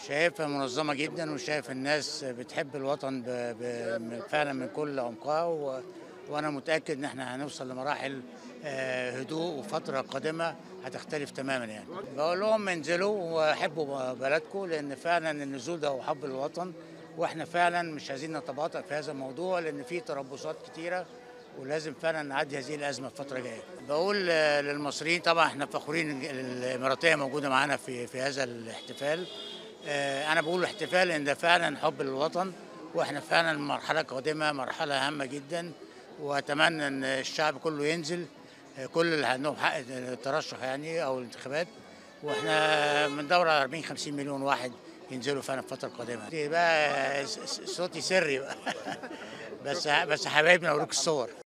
شايفها منظمة جدا وشايف الناس بتحب الوطن ب... ب... فعلا من كل عمقها و... وانا متاكد ان احنا هنوصل لمراحل آه، هدوء وفتره قادمه هتختلف تماما يعني بقول لهم انزلوا وحبوا بلدكم لان فعلا النزول ده هو حب الوطن واحنا فعلا مش عايزين نتباطأ في هذا الموضوع لان في تربصات كتيره ولازم فعلا نعدي هذه الازمه الفتره الجايه. بقول آه، للمصريين طبعا احنا فخورين إن الاماراتيه موجوده معانا في في هذا الاحتفال. آه، انا بقول احتفال ان ده فعلا حب للوطن واحنا فعلا مرحله قادمه مرحله هامه جدا واتمنى ان الشعب كله ينزل آه، كل اللي عندهم حق الترشح يعني او الانتخابات واحنا بندور على 40 50 مليون واحد ينزلوا فعلا في الفتره القادمه دي بقى س- س- صوتي سري بقى بس بس حبايبنا اوريك الصور